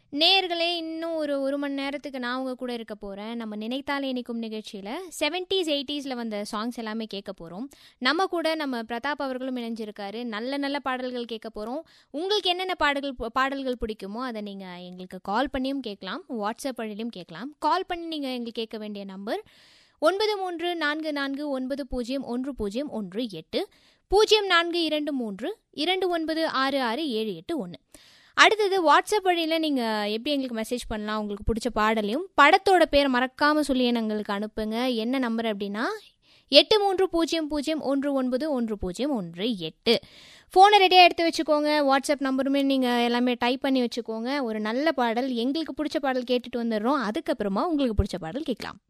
நேர்களே இன்னும் ஒரு ஒரு மணி நேரத்துக்கு நான் உங்க கூட இருக்க போகிறேன் நம்ம நினைத்தால் இனிக்கும் நிகழ்ச்சியில் செவன்ட்டீஸ் எயிட்டிஸில் வந்த சாங்ஸ் எல்லாமே கேட்க போகிறோம் நம்ம கூட நம்ம பிரதாப் அவர்களும் இணைஞ்சிருக்காரு நல்ல நல்ல பாடல்கள் கேட்க போகிறோம் உங்களுக்கு என்னென்ன பாடல்கள் பாடல்கள் பிடிக்குமோ அதை நீங்கள் எங்களுக்கு கால் பண்ணியும் கேட்கலாம் வாட்ஸ்அப் வழியிலும் கேட்கலாம் கால் பண்ணி நீங்கள் எங்களுக்கு கேட்க வேண்டிய நம்பர் ஒன்பது மூன்று நான்கு நான்கு ஒன்பது பூஜ்ஜியம் ஒன்று பூஜ்ஜியம் ஒன்று எட்டு பூஜ்ஜியம் நான்கு இரண்டு மூன்று இரண்டு ஒன்பது ஆறு ஆறு ஏழு எட்டு ஒன்று அடுத்தது வாட்ஸ்அப் வழியில் நீங்கள் எப்படி எங்களுக்கு மெசேஜ் பண்ணலாம் உங்களுக்கு பிடிச்ச பாடலையும் படத்தோட பேர் மறக்காமல் சொல்லி எங்களுக்கு அனுப்புங்க என்ன நம்பர் அப்படின்னா எட்டு மூன்று பூஜ்ஜியம் பூஜ்ஜியம் ஒன்று ஒன்பது ஒன்று பூஜ்ஜியம் ஒன்று எட்டு ஃபோனை ரெடியாக எடுத்து வச்சுக்கோங்க வாட்ஸ்அப் நம்பருமே நீங்கள் எல்லாமே டைப் பண்ணி வச்சுக்கோங்க ஒரு நல்ல பாடல் எங்களுக்கு பிடிச்ச பாடல் கேட்டுட்டு வந்துடுறோம் அதுக்கப்புறமா உங்களுக்கு பிடிச்ச பாடல் கேட்கலாம்